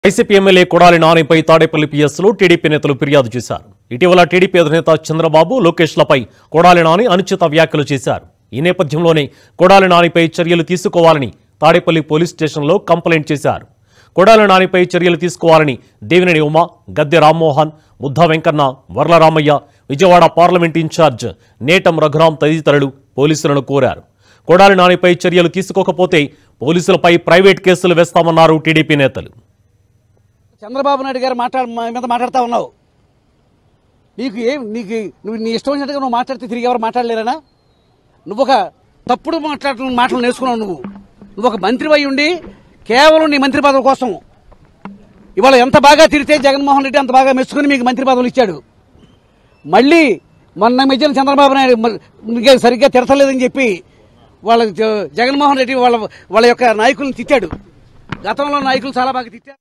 YCP MLA Kodali నానిపై తాడేపల్లి పిఎస్లో టీడీపీ నేతలు ఫిర్యాదు చేశారు ఇటీవల టీడీపీ అధినేత చంద్రబాబు లోకేష్లపై కొడాలి నాని అనుచిత వ్యాఖ్యలు చేశారు ఈ నేపథ్యంలోనే కొడాలి నానిపై చర్యలు తీసుకోవాలని తాడేపల్లి పోలీస్ స్టేషన్లో కంప్లైంట్ చేశారు కొడాలి నానిపై చర్యలు తీసుకోవాలని దేవినేని ఉమ గద్దె రామ్మోహన్ బుద్ధ వెంకన్న వర్ల రామయ్య విజయవాడ పార్లమెంట్ ఇన్ఛార్జ్ నేటం రఘురాం తదితరులు పోలీసులను కోరారు కొడాలి నానిపై చర్యలు తీసుకోకపోతే పోలీసులపై ప్రైవేట్ కేసులు వేస్తామన్నారు టీడీపీ నేతలు చంద్రబాబు నాయుడు గారు మాట్లాడ మా మీద మాట్లాడుతూ ఉన్నావు నీకు ఏం నీకు నువ్వు నీ ఇష్టం వచ్చినట్టుగా నువ్వు మాట్లాడితే తిరిగి ఎవరు మాట్లాడలేరనా నువ్వు ఒక తప్పుడు మాట్లాడుతున్న మాటలు నేర్చుకున్నావు నువ్వు నువ్వు ఒక మంత్రి అయి ఉండి కేవలం నీ మంత్రి పదవి కోసం ఇవాళ ఎంత బాగా తిరిగితే జగన్మోహన్ రెడ్డి అంత బాగా మెచ్చుకుని మీకు మంత్రి పదవులు ఇచ్చాడు మళ్ళీ మొన్న మధ్యన చంద్రబాబు నాయుడు మ- ఇంకా సరిగ్గా తిడతలేదని చెప్పి వాళ్ళ జ- జగన్మోహన్ రెడ్డి వాళ్ళ వాళ్ళ యొక్క నాయకులను తిట్టాడు గతంలో నాయకులు చాలా బాగా తిట్టారు